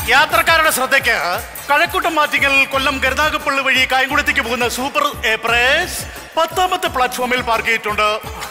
യാത്രക്കാരുടെ ശ്രദ്ധയ്ക്ക് കഴക്കൂട്ടം മാറ്റിങ്ങൽ കൊല്ലം കരുനാഗപ്പള്ളി വഴി കായംകുളത്തേക്ക് പോകുന്ന സൂപ്പർ എപ്രസ് പത്താമത്തെ പ്ലാറ്റ്ഫോമിൽ പാർക്ക് ചെയ്തിട്ടുണ്ട്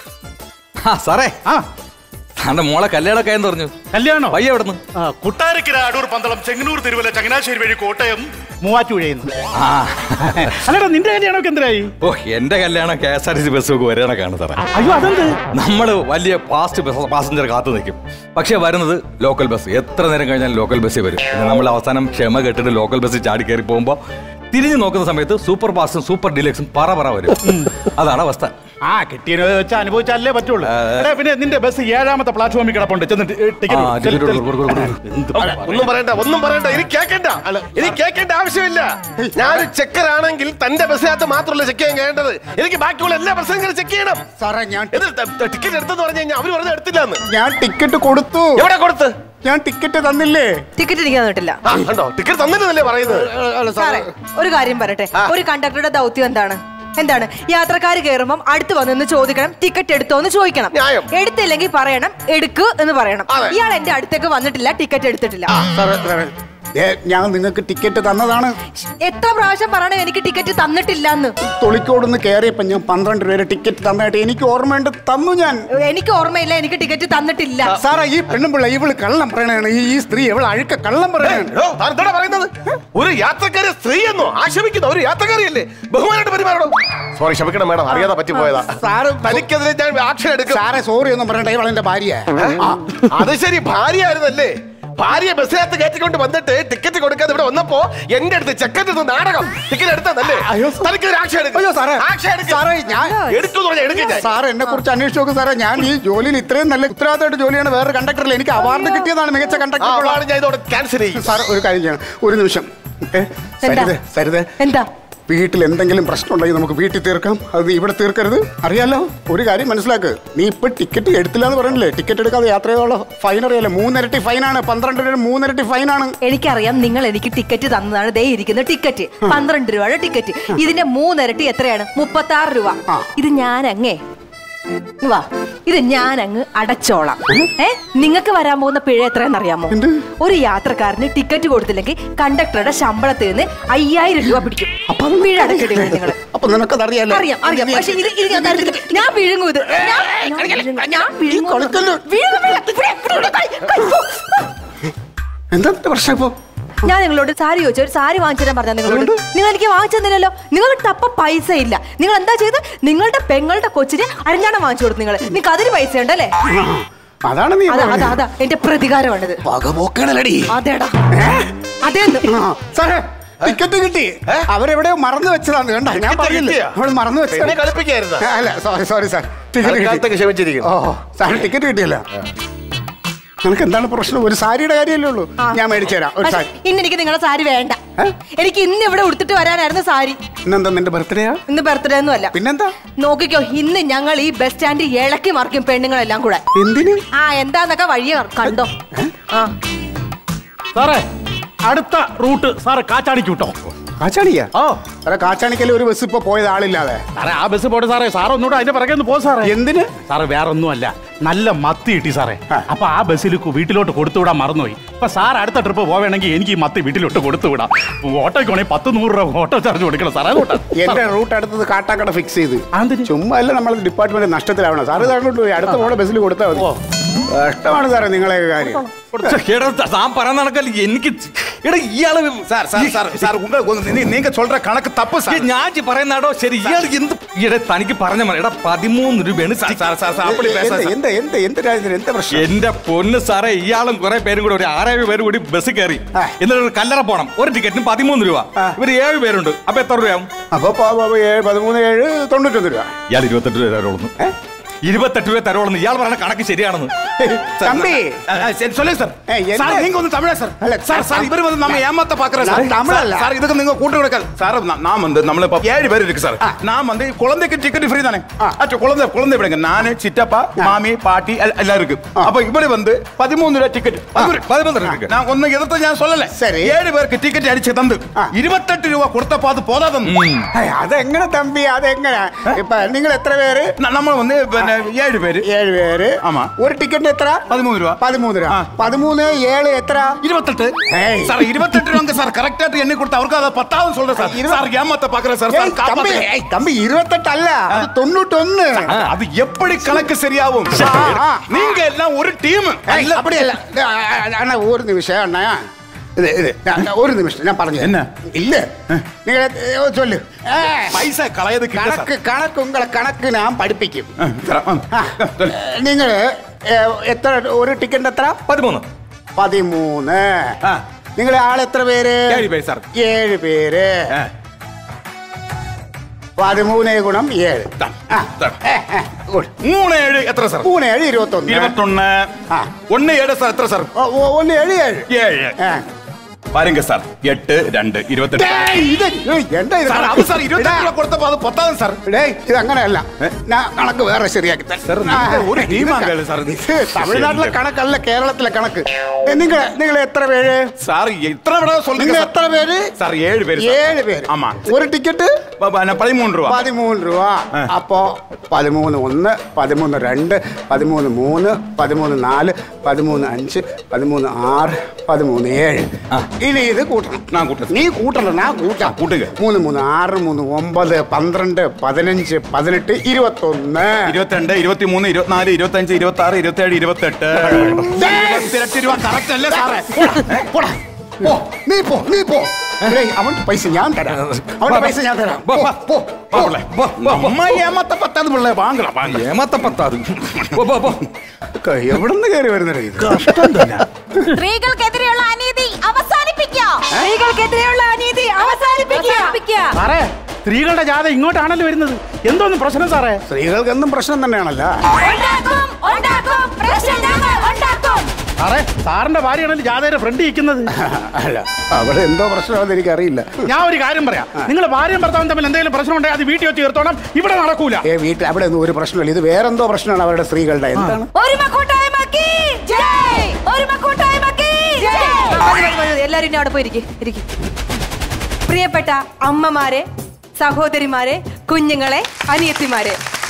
ആ സാറേ ആ താന്റെ മോളെ കല്യാണമൊക്കെ എന്ന് പറഞ്ഞു കല്യാണോ വയ്യ എവിടുന്ന് ആ, കൊട്ടാരക്കര അടൂർ പന്തളം ചെങ്ങന്നൂർ തിരുവല്ല ചങ്ങനാശ്ശേരി വഴി കോട്ടയം മൂവാറ്റുപുഴയുന്നു ആ അല്ലടാ നിന്റെ കല്യാണമൊക്കെ എന്തിനായി ഓ എന്റെ കല്യാണം K S R T C bus ഒക്കെ വരണക്കാണ് സാറേ അയ്യോ അതെന്ത് നമ്മൾ വലിയ ഫാസ്റ്റ് ബസ് പാസഞ്ചർ കാത്തു നിൽക്കും പക്ഷെ വരുന്നത് ലോക്കൽ ബസ് എത്ര നേരം കഴിഞ്ഞാൽ ലോക്കൽ ബസ്സിൽ വരും പിന്നെ നമ്മൾ അവസാനം ക്ഷമ കെട്ടിട്ട് ലോക്കൽ ബസ്സിൽ ചാടി കയറി പോകുമ്പോൾ തിരിഞ്ഞു നോക്കുന്ന സമയത്ത് സൂപ്പർ ഫാസ്റ്റും സൂപ്പർ ഡീലക്സും പറ പറ വരും അതാണ് അവസ്ഥ ആ കിട്ടിയത് വെച്ച് അനുഭവിച്ചാലേ പറ്റുള്ളൂ എടാ പിന്നെ നിന്റെ ബസ് ഏഴാമത്തെ പ്ലാറ്റ്ഫോമിൽ കിടപ്പുണ്ട് ചെന്ന് ടി- ആ, ടിക്കറ്റ് എടുക്ക്. ചെല്ല്, ടിക്കറ്റ് ചെല്ല്. കൊടുക്ക്, കൊടുക്ക്, കൊടുക്ക്. എന്ത് അല്ല, ഒന്നും പറയണ്ട ഒന്നും പറയണ്ട ഇനി കേക്കണ്ട ഇനി കേക്കേണ്ട ആവശ്യമില്ല ഞാൻ ചെക്കറാണെങ്കിൽ തന്റെ ബസ്സിനകത്ത് മാത്രമല്ല ചെക്ക് ചെയ്യാൻ കേണ്ടത് എനിക്ക് ബാക്കിയുള്ള എല്ലാ ബസ്സും ചെക്ക് ചെയ്യണം സാറേ ഞാൻ ടിക്കറ്റ് എടുത്തെന്ന് പറഞ്ഞു കഴിഞ്ഞാൽ അവര് പറഞ്ഞ എടുത്തില്ലാന്ന് ഞാൻ ടിക്കറ്റ് കൊടുത്തു എവിടെ കൊടുത്ത് ഞാൻ ടിക്കറ്റ് തന്നില്ലേ ടിക്കറ്റ് എനിക്ക് തന്നിട്ടില്ല ആ കണ്ടോ ടിക്കറ്റ് തന്നില്ലെന്നല്ലേ പറയുന്നത് സാറേ ഒരു കാര്യം പറയട്ടെ ഒരു കണ്ടക്ടറുടെ ദൗത്യം എന്താണ് എന്താണ് യാത്രക്കാർ കയറുമ്പോൾ അടുത്ത് വന്ന് ചോദിക്കണം ടിക്കറ്റ് എടുത്തോ എന്ന് ചോദിക്കണം ന്യായം. എടുത്തില്ലെങ്കിൽ പറയണം എടുക്ക് എന്ന് പറയണം അതെ. ഇയാൾ എന്റെ അടുത്തേക്ക് വന്നിട്ടില്ല ടിക്കറ്റ് എടുത്തിട്ടില്ല സാറേ സാറേ ഏ, ഞാൻ നിങ്ങൾക്ക് ടിക്കറ്റ് തന്നതാണ് എത്ര പ്രാവശ്യം പറയണം എനിക്ക് ടിക്കറ്റ് തന്നിട്ടില്ല എന്ന് തൊളിക്കോടുന്ന് കയറിയപ്പോ ഞാൻ പന്ത്രണ്ട് രൂപ ടിക്കറ്റ് തന്നായിട്ട് എനിക്ക് ഓർമ്മയുണ്ട് തന്നു ഞാൻ എനിക്ക് ഓർമ്മയില്ല എനിക്ക് ടിക്കറ്റ് തന്നിട്ടില്ല സാറേ ഈ പെണ്ണുമ്പിള്ള ഇവള് കള്ളം പറയണാണ് ഈ ഈ സ്ത്രീ ഇവൾ അഴുക്ക കള്ളം പറയണാണ് എടോ, താൻ എന്താടാ പറയുന്നത് ഒരു യാത്രക്കാരെ സ്ത്രീ എന്നോ ആക്ഷേപിക്കുന്ന ഒരു യാത്രക്കാരിയല്ലേ ബഹുമാനായിട്ട് പെരുമാറണം സോറി ക്ഷമിക്കണം മേഡം അറിയാതെ പറ്റിപ്പോയതാ സാറ് തനിക്കെതിരെ ഞാൻ ആക്ഷൻ എടുക്കും സാറേ സോറി ഒന്നും പറയണ്ട ഇവൾ എന്റെ ഭാര്യ അത് ശരി ഭാര്യയായിരുന്നല്ലേ ഭാര്യ ബസ്സിനകത്ത് കയറ്റിക്കൊണ്ട് വന്നിട്ട് ടിക്കറ്റ് കൊടുക്കാതെ ഇവിടെ വന്നപ്പോ എന്റെ അടുത്ത് ചെക്കൻ്റെ അടുത്ത് നാടകം ടിക്കറ്റ് എടുത്തതല്ലേ അയ്യോ, തനിക്കൊരു ആക്ഷൻ എടുക്കും അയ്യോ സാറേ ആക്ഷൻ എടുക്ക്. സാറേ ഞാൻ എടുക്കുമെന്ന് പറഞ്ഞാൽ എടുക്കും ഞാൻ. സാർ എന്നെ കുറിച്ച് അന്വേഷിച്ച് നോക്കും സാറേ ഞാൻ ഈ ജോലിയിൽ ഇത്രയും നല്ല ഉത്തരവാദിത്തമായിട്ട് ജോലിയാണ് വേറെ കണ്ടക്ടറിൽ എനിക്ക് അവാർഡ് കിട്ടിയതാണ് മികച്ച ആ കണ്ടക്ടർ അവാർഡ് ഞാൻ ഇതോടെ ക്യാൻസൽ ചെയ്യും സാർ ഒരു കാര്യം ചെയ്യണം ഒരു നിമിഷം ഏ, എന്താ? സരിതേ സരിതേ എന്താ വീട്ടിൽ എന്തെങ്കിലും പ്രശ്നം ഉണ്ടെങ്കിൽ നമുക്ക് വീട്ടിൽ തീർക്കാം അത് നീ ഇവിടെ തീർക്കരുത് അറിയാലോ ഒരു കാര്യം മനസ്സിലാക്ക് നീ ഇപ്പൊ ടിക്കറ്റ് എടുത്തില്ല എന്ന് പറഞ്ഞില്ലേ ടിക്കറ്റ് എടുക്കാതെ യാത്ര ചെയ്തോളോ ഫൈൻ അറിയാലോ മൂന്നിരട്ടി ഫൈനാണ് പന്ത്രണ്ട് രൂപ മൂന്നിരട്ടി ഫൈനാണ് എനിക്കറിയാം നിങ്ങൾ എനിക്ക് ടിക്കറ്റ് തന്നതാണ് ദേ ഇരിക്കുന്ന ടിക്കറ്റ് പന്ത്രണ്ട് രൂപയുടെ ടിക്കറ്റ് ഇതിന്റെ മൂന്നിരട്ടി എത്രയാണ് മുപ്പത്തി ആറ് രൂപ ആ. ഇത് ഞാൻ അങ്ങേ ഇങ്ങ് വാ ഇത് ഞാൻ അങ്ങ് അടച്ചോളാം ഏ നിങ്ങൾക്ക് വരാൻ പോകുന്ന പിഴ എത്രയെന്ന് അറിയാമോ എന്ത്? ഒരു യാത്രക്കാരന് ടിക്കറ്റ് കൊടുത്തില്ലെങ്കിൽ കണ്ടക്ടറുടെ ശമ്പളത്തിൽ നിന്ന് അയ്യായിരം രൂപ പിടിക്കും അപ്പൊ പിഴ അടക്കേണ്ടി വരും നിങ്ങൾ അപ്പൊ നിനക്കത് അറിയാലോ അറിയാം അറിയാം പക്ഷെ ഇത് ഇത് ഞാൻ തരത്തില്ല. ഞാൻ വിഴുങ്ങും ഇത് ഞാൻ- ഞാൻ വിഴുങ്ങും. ഞാൻ വിഴുങ്ങും. കളിക്കല്ലേ? വിഴുങ്ങും, വിഴുങ്ങും. ഇവിടെ, ഇവിടെ, ഇവിടെ, കൈ, കൈ, പോ. എന്താ നിന്റെ പ്രശ്നം ഇപ്പൊ ഞാൻ നിങ്ങളോട് സാരി ചോദിച്ചു ഒരു സാരി വാങ്ങിച്ചു തരാൻ പറഞ്ഞാൽ നിങ്ങളോട് നിങ്ങൾ എനിക്ക് വാങ്ങിച്ചു തന്നില്ലല്ലോ നിങ്ങൾക്ക് തപ്പ പൈസ ഇല്ല നിങ്ങൾ എന്താ ചെയ്ത് നിങ്ങളുടെ പെങ്ങളുടെ കൊച്ചിന് അരഞ്ഞാണം വാങ്ങിച്ചു കൊടുത്തു നിങ്ങൾ നിങ്ങൾക്ക് അതിന് പൈസ ഉണ്ടല്ലേ അതാണ് നീ അതാ അതാ പറഞ്ഞത്. അതാ എന്റെ പ്രതികാരമാണിത് വകപോക്കണല്ലടി അതേടാ അതേന്ന് ആ, സാറേ ടിക്കറ്റ് കിട്ടി അവരെവിടെയോ മറന്നു വെച്ചതാണ് കണ്ട ഞാൻ ടിക്കറ്റ് പറഞ്ഞില്ലേ കിട്ടിയോ? അവൾ മറന്നു വെച്ചതാണ് എന്നെ കളിപ്പിക്കായിരുന്നോ? അല്ല സോറി സോറി സാർ ടിക്കറ്റ് തൽക്കാലത്തേക്ക് കിട്ടി ക്ഷമിച്ചിരിക്കുന്നു. ഓ സാർ ടിക്കറ്റ് കിട്ടിയല്ലോ നിനക്ക് എന്താണ് പ്രശ്നം ഒരു സാരിയുടെ കാര്യമല്ലേ ഉള്ളൂ ആ. ഞാൻ മേടിച്ചു തരാം ഒരു പക്ഷെ സാരി ഇന്ന് എനിക്ക് നിങ്ങളുടെ സാരി വേണ്ട ഏ? എനിക്ക് ഇന്ന് ഇവിടെ ഉടുത്തിട്ട് വരാനായിരുന്നു സാരി ഇന്നെന്താ നിന്റെ ബർത്ത്ഡേയാ ഇന്ന് ബർത്ത്ഡേ ഒന്നും അല്ല പിന്നെന്താ നോക്കിക്കോ ഇന്ന് ഞങ്ങൾ ഈ ബസ് സ്റ്റാൻഡ് ഇളക്കി മറിക്കും പെണ്ണുങ്ങളെല്ലാം കൂടെ എന്തിന് ആ എന്താന്നൊക്കെ വഴിയെ കണ്ടോ ആ സാറേ അടുത്ത റൂട്ട് സാറ് കാച്ചാടിക്ക് വിട്ടോ കാച്ചാണിയാ ഓ സാറേ കാച്ചാണിക്കല്ലേ ഒരു ബസ് ഇപ്പൊ പോയത് ആളില്ലാതെ സാറേ ആ ബസ് പോട്ടെ സാറേ സാർ ഒന്നുകൂടെ അതിന്റെ പിറകെ ഒന്ന് പോ സാറേ എന്തിന് സാറ് വേറെ ഒന്നുമല്ല നല്ല മത്തി കിട്ടി സാറേ ആ. അപ്പൊ ആ ബസ്സിൽ കു- വീട്ടിലോട്ട് കൊടുത്തുവിടാൻ മറന്നുപോയി അപ്പൊ സാർ അടുത്ത ട്രിപ്പ് പോവേണമെങ്കിൽ എനിക്ക് ഈ മത്തി വീട്ടിലോട്ട് കൊടുത്തുവിടാം ഓട്ടോയ്ക്കാണെങ്കിൽ പത്ത് നൂറ് രൂപ ഓട്ടോ ചാർജ് കൊടുക്കണം സാറേ അതുകൊണ്ടാ. എന്റെ റൂട്ട് അടുത്തത് കാട്ടാക്കട ഫിക്സ് ചെയ്ത് അതെന്തിന്? ചുമ്മാ അല്ല നമ്മൾ ഡിപ്പാർട്ട്മെന്റ് നഷ്ടത്തിലാവണം സാറ് താങ്കോട്ട് പോയി അടുത്ത പോണ ബസ്സിൽ കൊടുത്താൽ മതി കഷ്ടമാണ് സാറേ നിങ്ങളെ കാര്യം എടാ, താൻ പറയുന്ന കണക്കല്ല എനിക്ക് എടാ ഇയാള് சார் சார் சார் சார் உங்க உங்க- நீ- நீங்க சொல்ற கணக்கு தப்பு ഈ சார் ഞാൻ ജി പറയുന്നാടോ ശരി ഇയാൾ എന്ത് എടാ തനിക്ക് പറഞ്ഞ മതി എടാ പതിമൂന്ന് രൂപയാണ് சார் சார் சார் சார் அப்படி பேச എന്ത് എന്ത് എന്ത് എന്ത് രാജ്യത്തിന് എന്താ പ്രശ്നം എന്റെ പൊന്ന് സാറേ ഇയാളും കുറെ പേരും കൂടെ ഒരു ആറേഴ് പേര് കൂടി ബസ് കയറി ആ. എന്നിട്ട് ഒരു കല്ലറ പോണം ഒരു ടിക്കറ്റിന് പതിമൂന്ന് രൂപ ആ. ഇവര് ഏഴ് പേരുണ്ട് അപ്പൊ എത്ര രൂപയാവും അപ്പൊ പ- പ- ഏഴ് പതിമൂന്ന് ഏഴ് തൊണ്ണൂറ്റൊന്ന് രൂപ ഇയാൾ ഇരുപത്തെട്ട് രൂപ തരോളന്ന് ഇരുപത്തെട്ട് രൂപ തരോളന്ന് ഇയാൾ പറയുന്ന കണക്ക് ശരിയാണെന്ന് தம்பி சரி சொல்லுங்க சார் ஏய், என்ன? சார் நீங்க வந்து தமிழா சார் அல்ல, சார் சார் தம்- இவர் வந்து நம்ம ஏமாத்த பாக்குறேன் நான் சார் தமிழ் அல்ல. சார், சார் இதுக்கு நீங்க கூட்டு கொடுக்காது சார் நா- நான் வந்து நம்மள இப்ப ஏழு பேர் இருக்கு சார் நான் வந்து குழந்தைக்கு டிக்கெட் ஃப்ரீ தானே அச்சா குழந்தை குழந்தை விடுங்க நானு சித்தப்பா மாமி பாட்டி எல்- எல்லாம் இருக்கு அப்ப இவரு வந்து பதிமூணு ரூபா டிக்கெட் പതിമൂന്ന് രൂപ ticket. நான் ஒண்ணு எதிர்த்து ஞான் சொல்லல சரி. ஏழு பேருக்கு டிக்கெட் அடிச்சு தந்து இருபத்தெட்டு ரூபா கொடுத்தப்ப அது போதாதம் ഏയ്, അതെങ്ങനെ തമ്പി അതെങ്ങനെ ഇപ്പൊ നിങ്ങൾ എത്ര പേര് நம்ம வந்து இப்ப இந்த ഏഴ് പേര് ഏഴ് പേര് ആമാ. ഒരു ടിക്കറ്റ് എത്ര പതിമൂന്ന് രൂപ പതിമൂന്ന് രൂപ ആ. പതിമൂന്ന് ഏഴ് എത്ര இருபத்தெட்டு ஏய். சார் இருபத்தெட்டு ரூபாங்க சார் கரெக்டா எண்ணி கொடுத்து அவருக்கு அதை பத்தாவது சொல்றேன் சார் சார் ஏமாத்த பாக்குறேன் சார் ஏய், சார் தம்பி காப்பாத்து. ஏய், தம்பி இருபத்தெட்டு அல்ல அது தொண்ணூத்தொன்னு அது எப்படி கணக்கு சரியாகும் ஆ. நீங்க எல்லாம் ஒரு டீம் ഏയ്, அப்படி இல்ல ഇത്, ആ, ആ, അണ്ണാ ഒരു നിമിഷം അണ്ണാ ഇത് ഇത് ഞാൻ- ഞാൻ ഒരു നിമിഷം ഞാൻ പറഞ്ഞു என்ன? ഇല്ല നിങ്ങൾ ചൊല്ലു ഏ, பைசா கலையது கிட்ட சார் കണക്ക് കണക്ക് ഉങ്ങളെ കണക്ക് ഞാൻ പഠിപ്പിക്കും ஆ, சார், ஆ. ആ, சொல்லு. നിങ്ങൾ ഏ, എത്ര ഒരു ടിക്കറ്റ് എത്ര പതിമൂന്ന് പതിമൂന്ന് ആ. നിങ്ങളെ ആൾ എത്ര പേര് ഏഴ് പേര്, സാർ. ഏഴ് പേര് ஆ. പതിമൂന്ന് ഗുണം ഏഴ് ദാ, ആ, ദാ. ഏ, ഏ, good. மூணு ஏழு எத்தனை சார் മൂന്ന് ഏഴ് ഇരുപത്തൊന്ന് இருபத்தொன்னு ஆ. ஒன்னு ஏழு சார் எத்தனை சார் ഓ, ഓ, ഒന്ന് ഏഴ് ഏഴ് ஏழு ഏ. பாருங்க சார் எட்டு ரெண்டு இருபத்தெட்டு ഡേയ്, ഇത് ഏയ്, എന്താ ഇത് சார் அது சார் இருபத்தெட்டு ரூபா கொடுத்தப்போ அது பத்தாவது சார் ഡേയ്, ഇത് അങ്ങനെയല്ല ഞാൻ കണക്ക് വേറെ ശരിയാക്കി തരാം. സാർ, ആ, നിങ്ങൾ ഒരു ഇത് ടീം ക- ആകല്ലേ സാർ ഇത്? ഇത് തമിഴ്നാട്ടിലെ കണക്കല്ല കേരളത്തിലെ കണക്ക് നിങ്ങൾ നിങ്ങൾ എത്ര പേര് சார் எத்தனை விட നിങ്ങൾ சொல்லுங்க എത്ര പേര് சார் ஏழு பேர் சார். ഏഴ് പേര് ஆமா ഒരു ടിക്കറ്റ് ப- ப- பதிமூணு ரூபா പതിമൂന്ന് രൂപ ആ. അപ്പോ പതിമൂന്ന് ഒന്ന് പതിമൂന്ന് രണ്ട് പതിമൂന്ന് മൂന്ന് പതിമൂന്ന് നാല് പതിമൂന്ന് അഞ്ച് പതിമൂന്ന് ആറ് പതിമൂന്ന് ഏഴ് ഇനി ഇത് കൂട്ടണം நான் கூட்டேன் നീ കൂട്ടണ്ട ഞാൻ കൂട്ടാം കൂട്ടുക. മൂന്ന് മൂന്ന് ആറ് മൂന്ന് ഒമ്പത് പന്ത്രണ്ട് പതിനഞ്ച് പതിനെട്ട് ഇരുപത്തൊന്ന് ഇരുപത്തിരണ്ട് ഇരുപത്തി മൂന്ന് ഇരുപത്തിനാല് ഇരുപത്തഞ്ച് ഇരുപത്തി ആറ് ഇരുപത്തി ഏഴ് ഇരുപത്തെട്ട് ഇരുപത്തിരട്ട് രൂപ കറക്റ്റ് അല്ലേ സാറേ പോടാ. പോ നീ പോ നീ പോ ഏയ്, അവന്റെ പൈസ ഞാൻ തരാം അവന്റെ പൈസ ഞാൻ തരാം പോ, പോ, പോ. അമ്മ ഏമാത്ത പത്താത് പിള്ളേ വാങ്ങണം വാങ്ങണം ഏമാത്ത പത്താത് പോ, പോ, പോ. ക- എവിടുന്ന് കയറി വരുന്നത് ഇത് സ്ത്രീകൾക്കെതിരെയുള്ള അനീതി അവസാനിപ്പിക്കാം സ്ത്രീകൾക്കെതിരെയുള്ള അനീതി അവസാനിപ്പിക്കുക സാറേ സ്ത്രീകളുടെ ജാഥ ഇങ്ങോട്ടാണല്ലോ വരുന്നത് എന്തോന്നും പ്രശ്നം സാറേ സ്ത്രീകൾക്കെന്നും പ്രശ്നം തന്നെയാണല്ലോ ഉണ്ടാക്കും ഉണ്ടാക്കും പ്രശ്നം ഞങ്ങൾ ഉണ്ടാക്കും സാറേ സാറിന്റെ ഭാര്യയാണല്ലോ ജാഥയുടെ ഫ്രണ്ട് ഇരിക്കുന്നത് അല്ല അവിടെ എന്തോ പ്രശ്നമാണെന്ന് എനിക്കറിയില്ല ഞാൻ ഒരു കാര്യം പറയാം നിങ്ങൾ ഭാര്യയും ഭർത്താവും തമ്മിൽ എന്തെങ്കിലും പ്രശ്നം ഉണ്ടെങ്കിൽ അത് വീട്ടിൽ വെച്ച് തീർത്തോണം ഇവിടെ നടക്കൂല ഏ വീട്ടിൽ അവിടെ ഒന്നും ഒരു പ്രശ്നമില്ല ഇത് വേറെന്തോ പ്രശ്നമാണ് അവരുടെ സ്ത്രീകളുടെ എന്താണ് ഒരുമ കൂട്ടായ്മക്ക് ജയ് ഒരുമ കൂട്ടായ്മക്ക് ജയ് മതി, മതി, മതി. എല്ലാരും ഇനി അവിടെ പോയിരിക്കെ ഇരിക്കെ പ്രിയപ്പെട്ട അമ്മമാരെ സഹോദരിമാരെ കുഞ്ഞുങ്ങളെ അനിയത്തിമാരെ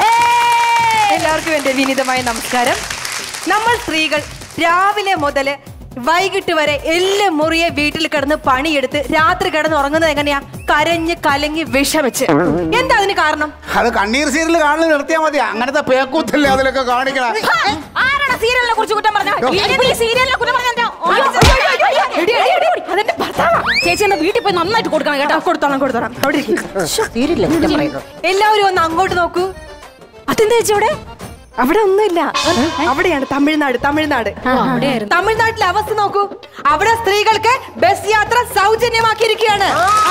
എല്ലാവർക്കും എന്റെ വിനീതമായ നമസ്കാരം നമ്മൾ സ്ത്രീകൾ രാവിലെ മുതൽ വൈകിട്ട് വരെ എല്ലാം മുറിയെ വീട്ടിൽ കിടന്ന് പണിയെടുത്ത് രാത്രി കിടന്ന് ഉറങ്ങുന്നത് എങ്ങനെയാ കരഞ്ഞ് കലങ്ങി വിഷമിച്ച് എന്താ അതിന് കാരണം അത് കണ്ണീർ സീരിയൽ കാണുന്നത് നിർത്തിയാൽ മതി അങ്ങനത്തെ പേക്കൂത്തല്ലേ അതിലൊക്കെ കാണിക്കണ ആരാണ് സീരിയലിനെ കുറിച്ച് കുറ്റം പറഞ്ഞ സീരിയലിനെ കുറ്റം പറഞ്ഞ എടി, എടി, എടി, എടി. അതെന്റെ ഭർത്താവാ. ചേച്ചി എന്നാ വീട്ടിൽ പോയി നന്നായിട്ട് കൊടുക്കണം കേട്ടോ കേട്ടോ കൊടുത്തോളാം കൊടുത്തോളാം അവിടെ ഇരിക്ക്. എല്ലാവരും ഒന്ന് അങ്ങോട്ട് നോക്കൂ അതെന്താ ചേച്ചി അവിടെ അവിടെ ഒന്നുമില്ല അവിടെയാണ് തമിഴ്നാട് തമിഴ്നാട് തമിഴ്നാട്ടിലെ അവസ്ഥ നോക്കൂ അവിടെ സ്ത്രീകൾക്ക് ബസ് യാത്ര സൗജന്യമാക്കിയിരിക്കുകയാണ്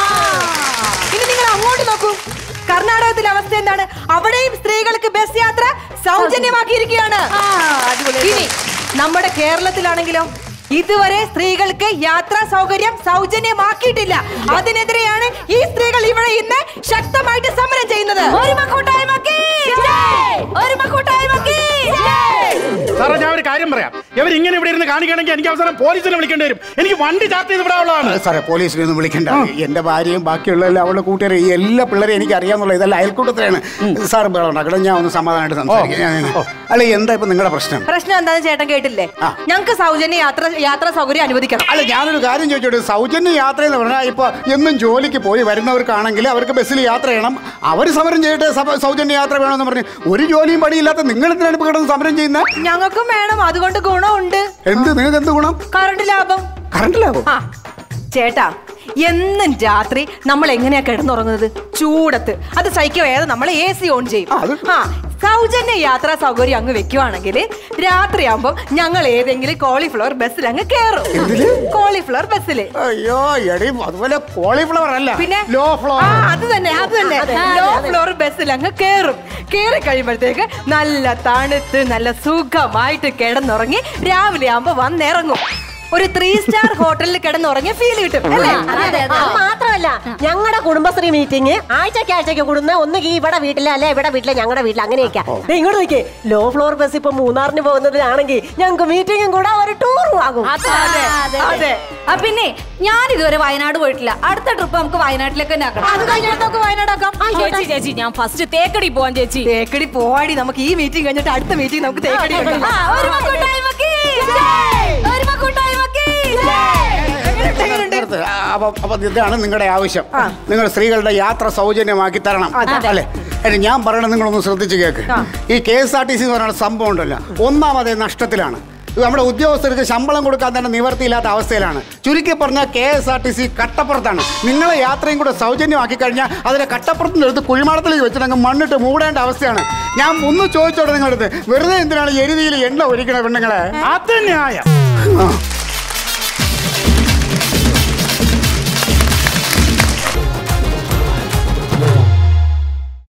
ഇനി നിങ്ങൾ അങ്ങോട്ട് നോക്കൂ കർണാടകത്തിലെ അവസ്ഥ എന്താണ് അവിടെയും സ്ത്രീകൾക്ക് ബസ് യാത്ര സൗജന്യമാക്കിയിരിക്കുകയാണ് ഇനി നമ്മുടെ കേരളത്തിലാണെങ്കിലോ ഇതുവരെ സ്ത്രീകൾക്ക് യാത്രാ സൗകര്യം സൗജന്യമാക്കിയിട്ടില്ല അതിനെതിരെയാണ് ഈ സ്ത്രീകൾ ഇവിടെ ഇന്ന് ശക്തമായിട്ട് സമരം ചെയ്യുന്നത് ഒരുമ കൂട്ടായ്മക്ക് ജയ് ഒരുമ കൂട്ടായ്മക്ക് ജയ് സാറേ ഞാൻ ഒരു കാര്യം പറയാം ഇവർ ഇങ്ങനെ ഇവിടെ ഇരുന്ന് കാണിക്കണമെങ്കിൽ എനിക്ക് അവസാനം പോലീസിനെ വിളിക്കേണ്ടി വരും എനിക്ക് വണ്ടി ചാർട്ട് ചെയ്ത് ഇവിടെ ഉള്ളതാണ് സാറേ പോലീസിനെ ഒന്നും വിളിക്കണ്ട എന്റെ ഭാര്യയും ബാക്കിയുള്ള എല്ലാ അവളുടെ കൂട്ടുകാരും ഈ എല്ലാ പിള്ളേരും എനിക്ക് അറിയാന്നുള്ള ഇതെല്ലാം അയൽക്കൂട്ടത്തിലാണ് സാർ ഉണ്ടാക്കണം ഞാൻ ഒന്ന് സമാധാനമായിട്ട് സംസാരിക്കാം ഞാൻ- ഞാൻ- അല്ല എന്താ ഇപ്പൊ നിങ്ങളുടെ പ്രശ്നം പ്രശ്നം എന്താണെന്ന് ചേട്ടൻ കേട്ടില്ലേ ആ. ഞങ്ങൾക്ക് സൗജന്യ യാത്ര യാത്രാ സൗകര്യം അനുവദിക്കണം അല്ല ഞാനൊരു കാര്യം ചോദിച്ചോട്ടെ സൗജന്യ യാത്ര എന്ന് പറഞ്ഞാൽ ഇപ്പൊ എന്നും ജോലിക്ക് പോയി വരുന്നവർക്കാണെങ്കിൽ അവർക്ക് ബസ്സിൽ യാത്ര ചെയ്യണം അവർ സമരം ചെയ്യട്ടെ സഭ- സൗജന്യ യാത്ര വേണമെന്ന് പറഞ്ഞ് ഒരു ജോലിയും പണിയില്ലാത്ത നിങ്ങൾ എന്തിനാണ് ഇപ്പൊ കിടന്ന് സമരം ചെയ്യുന്നത് ഞങ്ങൾക്കും വേണം അതുകൊണ്ട് ഗുണമുണ്ട് എന്ത് നിങ്ങൾക്ക് എന്ത് ഗുണം കറണ്ട് ലാഭം കറണ്ട് ലാഭം ആ ചേട്ടാ എന്നും രാത്രി നമ്മൾ എങ്ങനെയാ കിടന്നുറങ്ങുന്നത് ചൂടത്ത് അത് സഹിക്കവേദ നമ്മൾ എ സി ഓൺ ചെയ്യും ആ, അത് ആ സൗജന്യ യാത്രാ സൗകര്യം അങ്ങ് വെക്കുവാണെങ്കിൽ രാത്രിയാകുമ്പോൾ ഞങ്ങൾ ഏതെങ്കിലും കോളിഫ്ലവർ ബസ്സിൽ അങ്ങ് കയറും കോളിഫ്ലവർ ബസ്സിൽ അയ്യോ എടി അതുപോലെ കോളിഫ്ലവർ അല്ല പിന്നെ ലോ ആ ഫ്ലോർ അത് തന്നെ അത് തന്നെ ലോ ഫ്ലോർ ബസ്സിൽ അങ്ങ് കേറും കേറി കഴിയുമ്പോഴത്തേക്ക് നല്ല തണുത്ത് നല്ല സുഖമായിട്ട് കിടന്നുറങ്ങി രാവിലെ ആകുമ്പോ വന്നിറങ്ങും ഒരു ത്രീ സ്റ്റാർ ഹോട്ടലിൽ കിടന്നുറങ്ങിയ ഫീൽ കിട്ടും അല്ലേ അതെ അത് മാത്രമല്ല ഞങ്ങളുടെ കുടുംബശ്രീ മീറ്റിംഗ് ആഴ്ചക്ക് ആഴ്ചക്ക് കൂടുന്ന ഒന്നുകിൽ ഇവിടെ വീട്ടിലെ അല്ലെ ഇവിടെ വീട്ടിലെ ഞങ്ങളുടെ വീട്ടിൽ അങ്ങനെയൊക്കെ ദേ ഇങ്ങോട്ട് നോക്കിയേ ലോ ഫ്ലോർ ബസ് ഇപ്പൊ മൂന്നാറിന് പോകുന്നതിനാണെങ്കിൽ ഞങ്ങൾക്ക് മീറ്റിംഗും കൂടെ ഒരു ടൂറും ആകും അതെ അതെ ആ പിന്നെ ഞാൻ ഇതുവരെ വയനാട് പോയിട്ടില്ല അടുത്ത ട്രിപ്പ് നമുക്ക് വയനാട്ടിലേക്ക് തന്നെ ആക്കണം അത് കഴിഞ്ഞിട്ട് നമുക്ക് വയനാടാക്കാം ചേച്ചി ചേച്ചി ഞാൻ ഫസ്റ്റ് തേക്കടി പോവാൻ ചേച്ചി തേക്കടി പോവാടി നമുക്ക് ഈ മീറ്റിംഗ് കഴിഞ്ഞിട്ട് അടുത്ത മീറ്റിംഗ് നമുക്ക് തേക്കടി വെക്കാം. ആ, ഒരു മക്കൂട്ടായ്മക്ക് ഒരു മക്കൂട്ടായ്മക്ക് അടുത്ത് ആ, അപ്പൊ അപ്പൊ ഇതാണ് നിങ്ങളുടെ ആവശ്യം നിങ്ങൾ സ്ത്രീകളുടെ യാത്ര സൗജന്യമാക്കി തരണം അല്ലെ അല്ല, ഞാൻ പറയണത് നിങ്ങളൊന്ന് ശ്രദ്ധിച്ച് കേക്ക് ഈ K S R T C എന്ന് പറയുന്ന സംഭവം ഉണ്ടല്ലോ ഒന്നാമതേ നഷ്ടത്തിലാണ് ഇത് നമ്മുടെ ഉദ്യോഗസ്ഥർക്ക് ശമ്പളം കൊടുക്കാൻ തന്നെ നിവർത്തിയില്ലാത്ത അവസ്ഥയിലാണ് ചുരുക്കി പറഞ്ഞാൽ K S R T C കട്ടപ്പുറത്താണ് നിങ്ങളെ യാത്രയും കൂടെ സൗജന്യമാക്കി കഴിഞ്ഞാൽ അതിനെ കട്ടപ്പുറത്തിൻ്റെ അടുത്ത് കുഴിമാടത്തിലേക്ക് വെച്ചിട്ട് മണ്ണിട്ട് മൂടേണ്ട അവസ്ഥയാണ് ഞാൻ ഒന്ന് ചോദിച്ചോട്ടെ നിങ്ങളുടെ അടുത്ത് വെറുതെ എന്തിനാണ് എരുതിയിൽ എണ്ണ ഒരിക്കണ പെണ്ണുങ്ങളെ അത് ന്യായം ആ